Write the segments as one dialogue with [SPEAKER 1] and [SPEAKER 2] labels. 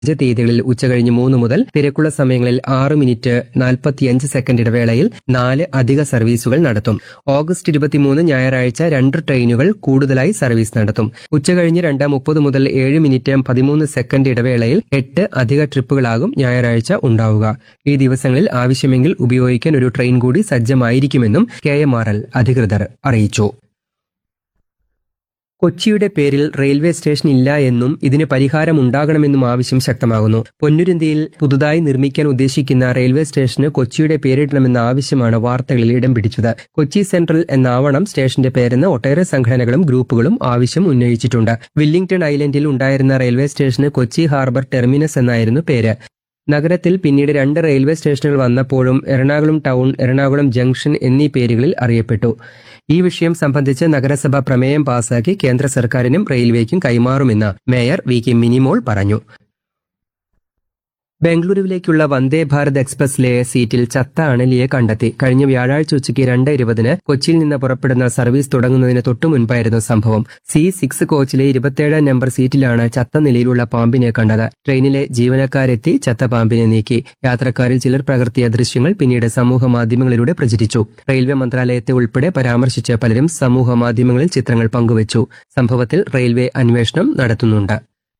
[SPEAKER 1] അഞ്ച് തീയതികളിൽ ഉച്ചകഴിഞ്ഞ് മൂന്ന് മുതൽ തിരക്കുള്ള സമയങ്ങളിൽ ആറ് മിനിറ്റ് നാൽപ്പത്തിയഞ്ച് സെക്കൻഡ് ഇടവേളയിൽ നാല് അധിക സർവീസുകൾ നടത്തും ഓഗസ്റ്റ് ഇരുപത്തിമൂന്ന് ഞായറാഴ്ച രണ്ട് ട്രെയിനുകൾ കൂടുതലായി സർവീസ് നടത്തും ഉച്ചകഴിഞ്ഞ് രണ്ട് മുപ്പത് മുതൽ ഏഴ് മിനിറ്റ് പതിമൂന്ന് സെക്കൻഡ് ഇടവേളയിൽ എട്ട് അധിക ട്രിപ്പുകളാകും ഞായറാഴ്ച ഉണ്ടാവുക ഈ ദിവസങ്ങളിൽ ആവശ്യമെങ്കിൽ ഉപയോഗിക്കാൻ ഒരു ട്രെയിൻ കൂടി സജ്ജമായിരിക്കുമെന്നും കെ എം ആർ എൽ അധികൃതർ അറിയിച്ചു കൊച്ചിയുടെ പേരിൽ റെയിൽവേ സ്റ്റേഷൻ ഇല്ല എന്നും ഇതിന് പരിഹാരം ഉണ്ടാകണമെന്നും ആവശ്യം ശക്തമാകുന്നു പൊന്നുരുന്തിയിൽ പുതുതായി നിർമ്മിക്കാൻ ഉദ്ദേശിക്കുന്ന റെയിൽവേ സ്റ്റേഷന് കൊച്ചിയുടെ പേരിടണമെന്ന ആവശ്യമാണ് വാർത്തകളിൽ ഇടം പിടിച്ചത് കൊച്ചി സെൻട്രൽ എന്നാവണം സ്റ്റേഷന്റെ പേരെന്ന് ഒട്ടേറെ സംഘടനകളും ഗ്രൂപ്പുകളും ആവശ്യം ഉന്നയിച്ചിട്ടുണ്ട് വില്ലിംഗ്ടൺ ഐലൻഡിൽ ഉണ്ടായിരുന്ന റെയിൽവേ സ്റ്റേഷന് കൊച്ചി ഹാർബർ ടെർമിനസ് എന്നായിരുന്നു പേര് നഗരത്തിൽ പിന്നീട് രണ്ട് റെയിൽവേ സ്റ്റേഷനുകൾ വന്നപ്പോഴും എറണാകുളം ടൗൺ എറണാകുളം ജംഗ്ഷൻ എന്നീ പേരുകളിൽ അറിയപ്പെട്ടു ഈ വിഷയം സംബന്ധിച്ച് നഗരസഭ പ്രമേയം പാസാക്കി കേന്ദ്ര സർക്കാരിനും റെയിൽവേക്കും കൈമാറുമെന്ന് മേയർ വി കെ മിനിമോൾ പറഞ്ഞു ബംഗളൂരുവിലേക്കുള്ള വന്ദേ ഭാരത് എക്സ്പ്രസിലെ സീറ്റിൽ ചത്ത അണലിയെ കണ്ടെത്തി കഴിഞ്ഞ വ്യാഴാഴ്ച ഉച്ചയ്ക്ക് രണ്ട് ഇരുപതിന് കൊച്ചിയിൽ നിന്ന് പുറപ്പെടുന്ന സർവീസ് തുടങ്ങുന്നതിന് തൊട്ടു മുൻപായിരുന്നു സംഭവം സി സിക്സ് കോച്ചിലെ ഇരുപത്തിയേഴാം നമ്പർ സീറ്റിലാണ് ചത്ത നിലയിലുള്ള പാമ്പിനെ കണ്ടത് ട്രെയിനിലെ ജീവനക്കാരെത്തി ചത്ത പാമ്പിനെ നീക്കി യാത്രക്കാരിൽ ചിലർ പകർത്തിയ ദൃശ്യങ്ങൾ പിന്നീട് സമൂഹ മാധ്യമങ്ങളിലൂടെ പ്രചരിച്ചു റെയിൽവേ മന്ത്രാലയത്തെ ഉൾപ്പെടെ പരാമർശിച്ച് പലരും സമൂഹ മാധ്യമങ്ങളിൽ ചിത്രങ്ങൾ പങ്കുവച്ചു സംഭവത്തിൽ റെയിൽവേ അന്വേഷണം നടത്തുന്നുണ്ട്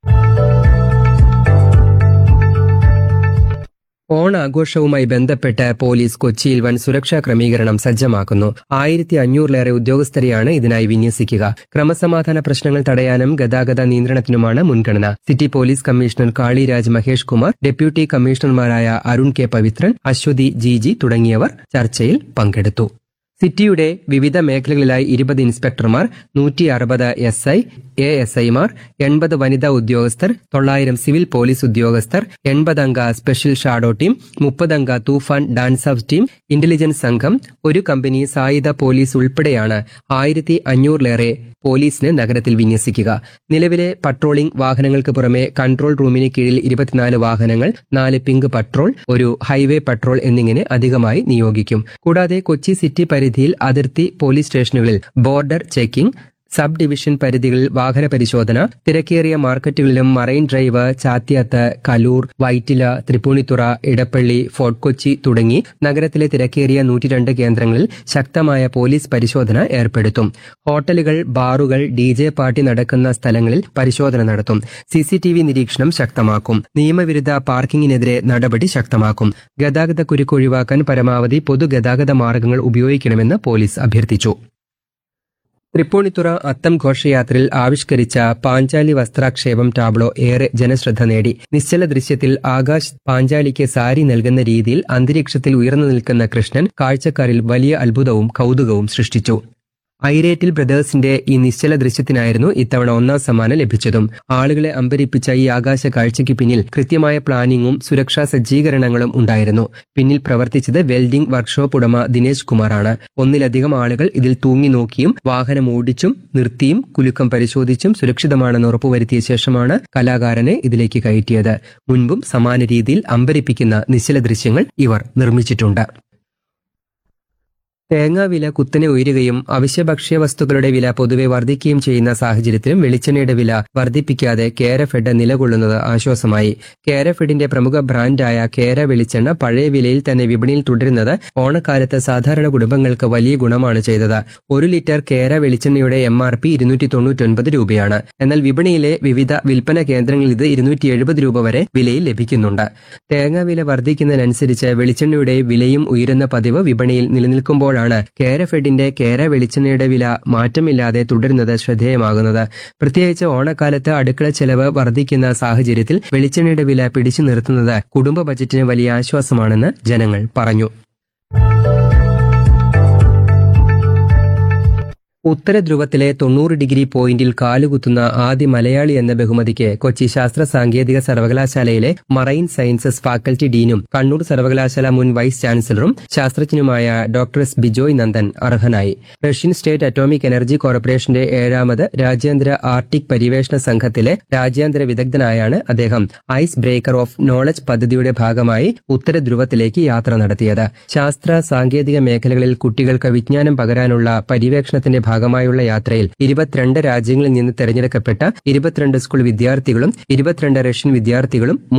[SPEAKER 1] ഓണാഘോഷവുമായി ബന്ധപ്പെട്ട് പോലീസ് കൊച്ചിയിൽ വൻ സുരക്ഷാ ക്രമീകരണം സജ്ജമാക്കുന്നു ആയിരത്തി അഞ്ഞൂറിലേറെ ഉദ്യോഗസ്ഥരെയാണ് ഇതിനായി വിന്യസിക്കുക ക്രമസമാധാന പ്രശ്നങ്ങൾ തടയാനും ഗതാഗത നിയന്ത്രണത്തിനുമാണ് മുൻഗണന city police commissioner Kaliraj Mahesh Kumar deputy കമ്മീഷണർമാരായ Arun K Pavithran Aswathy G G തുടങ്ങിയവർ ചർച്ചയിൽ പങ്കെടുത്തു സിറ്റിയുടെ വിവിധ മേഖലകളിലായി ഇരുപത് ഇൻസ്പെക്ടർമാർ നൂറ്റി അറുപത് എസ് ഐ എ എസ് ഐമാർ എൺപത് വനിതാ ഉദ്യോഗസ്ഥർ തൊള്ളായിരം സിവിൽ പോലീസ് ഉദ്യോഗസ്ഥർ എൺപതംഗ സ്പെഷ്യൽ ഷാഡോ ടീം മുപ്പതംഗ Toofan DANSAF team intelligence സംഘം ഒരു കമ്പനി സായുധ പോലീസ് ഉൾപ്പെടെയാണ് ആയിരത്തി അഞ്ഞൂറിലേറെ പോലീസിന് നഗരത്തിൽ വിന്യസിക്കുക നിലവിലെ പട്രോളിംഗ് വാഹനങ്ങൾക്ക് പുറമെ കൺട്രോൾ റൂമിന് കീഴിൽ ഇരുപത്തിനാല് വാഹനങ്ങൾ നാല് പിങ്ക് പട്രോൾ ഒരു ഹൈവേ പട്രോൾ എന്നിങ്ങനെ അധികമായി നിയോഗിക്കും കൂടാതെ കൊച്ചി സിറ്റി പരിധിയിൽ അതിർത്തി പോലീസ് സ്റ്റേഷനുകളിൽ ബോർഡർ ചെക്കിംഗ് സബ് ഡിവിഷൻ പരിധികളിൽ വാഹന പരിശോധന തിരക്കേറിയ മാർക്കറ്റുകളിലും marine drive Chathiath Kaloor Vyttila Tripunithura Edappally fort Kochi തുടങ്ങി നഗരത്തിലെ തിരക്കേറിയ നൂറ്റിരണ്ട് കേന്ദ്രങ്ങളിൽ ശക്തമായ പോലീസ് പരിശോധന ഏർപ്പെടുത്തും ഹോട്ടലുകൾ ബാറുകൾ ഡി ജെ പാർട്ടി നടക്കുന്ന സ്ഥലങ്ങളിൽ പരിശോധന നടത്തും സി സി ടി വി നിരീക്ഷണം ശക്തമാക്കും നിയമവിരുദ്ധ പാർക്കിങ്ങിനെതിരെ നടപടി ശക്തമാക്കും ഗതാഗത കുരുക്ക് ഒഴിവാക്കാൻ പരമാവധി പൊതുഗതാഗത മാർഗങ്ങൾ ഉപയോഗിക്കണമെന്ന് പോലീസ് അഭ്യർത്ഥിച്ചു തൃപ്പൂണിത്തുറ അത്തം ഘോഷയാത്രയിൽ ആവിഷ്കരിച്ച പാഞ്ചാലി വസ്ത്രാക്ഷേപം ടാബ്ലോ ഏറെ ജനശ്രദ്ധ നേടി നിശ്ചല ദൃശ്യത്തിൽ ആകാശ് പാഞ്ചാലിക്ക് സാരി നൽകുന്ന രീതിയിൽ അന്തരീക്ഷത്തിൽ ഉയർന്നു നിൽക്കുന്ന കൃഷ്ണൻ കാഴ്ചക്കാരിൽ വലിയ അത്ഭുതവും കൗതുകവും സൃഷ്ടിച്ചു ഐരേറ്റിൽ ബ്രദേഴ്സിന്റെ ഈ നിശ്ചല ദൃശ്യത്തിനായിരുന്നു ഇത്തവണ ഒന്നാം സമ്മാനം ലഭിച്ചതും ആളുകളെ അമ്പരിപ്പിച്ച ഈ ആകാശ കാഴ്ചയ്ക്ക് പിന്നിൽ കൃത്യമായ പ്ലാനിങ്ങും സുരക്ഷാ സജ്ജീകരണങ്ങളും ഉണ്ടായിരുന്നു പിന്നിൽ പ്രവർത്തിച്ചത് വെൽഡിംഗ് വർക്ക്ഷോപ്പ് ഉടമ ദിനേശ് കുമാറാണ് ഒന്നിലധികം ആളുകൾ ഇതിൽ തൂങ്ങി നോക്കിയും വാഹനം ഓടിച്ചും നിർത്തിയും കുലുക്കം പരിശോധിച്ചും സുരക്ഷിതമാണെന്ന് ഉറപ്പുവരുത്തിയ ശേഷമാണ് കലാകാരനെ ഇതിലേക്ക് കയറ്റിയത് മുൻപും സമാന രീതിയിൽ അമ്പരിപ്പിക്കുന്ന നിശ്ചല ദൃശ്യങ്ങൾ ഇവർ നിർമ്മിച്ചിട്ടുണ്ട് തേങ്ങാ വില കുത്തനെ ഉയരുകയും അവശ്യ ഭക്ഷ്യവസ്തുക്കളുടെ വില പൊതുവെ വർദ്ധിക്കുകയും ചെയ്യുന്ന സാഹചര്യത്തിലും വെളിച്ചെണ്ണയുടെ വില വർദ്ധിപ്പിക്കാതെ കേരഫെഡ് നിലകൊള്ളുന്നത് ആശ്വാസമായി കേരഫെഡിന്റെ പ്രമുഖ ബ്രാൻഡായ കേര വെളിച്ചെണ്ണ പഴയ വിലയിൽ തന്നെ വിപണിയിൽ തുടരുന്നത് ഓണക്കാലത്ത് സാധാരണ കുടുംബങ്ങൾക്ക് വലിയ ഗുണമാണ് ചെയ്തത് ഒരു ലിറ്റർ കേര വെളിച്ചെണ്ണയുടെ എം ആർ പി ഇരുന്നൂറ്റി തൊണ്ണൂറ്റൊൻപത് രൂപയാണ് എന്നാൽ വിപണിയിലെ വിവിധ വിൽപ്പന കേന്ദ്രങ്ങളിൽ ഇത് ഇരുന്നൂറ്റി എഴുപത് രൂപ വരെ വിലയിൽ ലഭിക്കുന്നുണ്ട് തേങ്ങ വില വർദ്ധിക്കുന്നതിനനുസരിച്ച് വെളിച്ചെണ്ണയുടെ വിലയും ഉയരുന്ന പതിവ് വിപണിയിൽ നിലനിൽക്കുമ്പോഴാണ് കേരഫെഡിന്റെ കേര വെളിച്ചെണ്ണയുടെ വില മാറ്റമില്ലാതെ തുടരുന്നത് ശ്രദ്ധേയമാകുന്നത് പ്രത്യേകിച്ച് ഓണക്കാലത്ത് അടുക്കള ചെലവ് വർദ്ധിക്കുന്ന സാഹചര്യത്തിൽ വെളിച്ചെണ്ണയുടെ വില പിടിച്ചു നിർത്തുന്നത് കുടുംബ ബജറ്റിന് വലിയ ആശ്വാസമാണെന്ന് ജനങ്ങൾ പറഞ്ഞു ഉത്തര ധ്രുവത്തിലെ തൊണ്ണൂറ് ഡിഗ്രി പോയിന്റിൽ കാലുകുത്തുന്ന ആദ്യ മലയാളി എന്ന ബഹുമതിക്ക് കൊച്ചി ശാസ്ത്ര സാങ്കേതിക സർവകലാശാലയിലെ മറൈൻ സയൻസസ് ഫാക്കൽറ്റി ഡീനും കണ്ണൂർ സർവകലാശാല മുൻ വൈസ് ചാൻസലറും ശാസ്ത്രജ്ഞനുമായ ഡോക്ടർ എസ് ബിജോയ് നന്ദൻ അർഹനായി റഷ്യൻ സ്റ്റേറ്റ് അറ്റോമിക് എനർജി കോർപ്പറേഷന്റെ ഏഴാമത് രാജ്യാന്തര ആർട്ടിക് പര്യവേഷണ സംഘത്തിലെ രാജ്യാന്തര വിദഗ്ധനായാണ് അദ്ദേഹം ഐസ് ബ്രേക്കർ ഓഫ് നോളജ് പദ്ധതിയുടെ ഭാഗമായി ഉത്തര ധ്രുവത്തിലേക്ക് യാത്ര നടത്തിയത് ശാസ്ത്ര സാങ്കേതിക മേഖലകളിൽ കുട്ടികൾക്ക് വിജ്ഞാനം പകരാനുള്ള പര്യവേക്ഷണത്തിന്റെ ഭാഗമായുള്ള യാത്രയിൽ ഇരുപത്തിരണ്ട് രാജ്യങ്ങളിൽ നിന്ന് തെരഞ്ഞെടുക്കപ്പെട്ട ഇരുപത്തിരണ്ട് സ്കൂൾ വിദ്യാർത്ഥികളും ഇരുപത്തിരണ്ട് റഷ്യൻ വിദ്യാർത്ഥികളും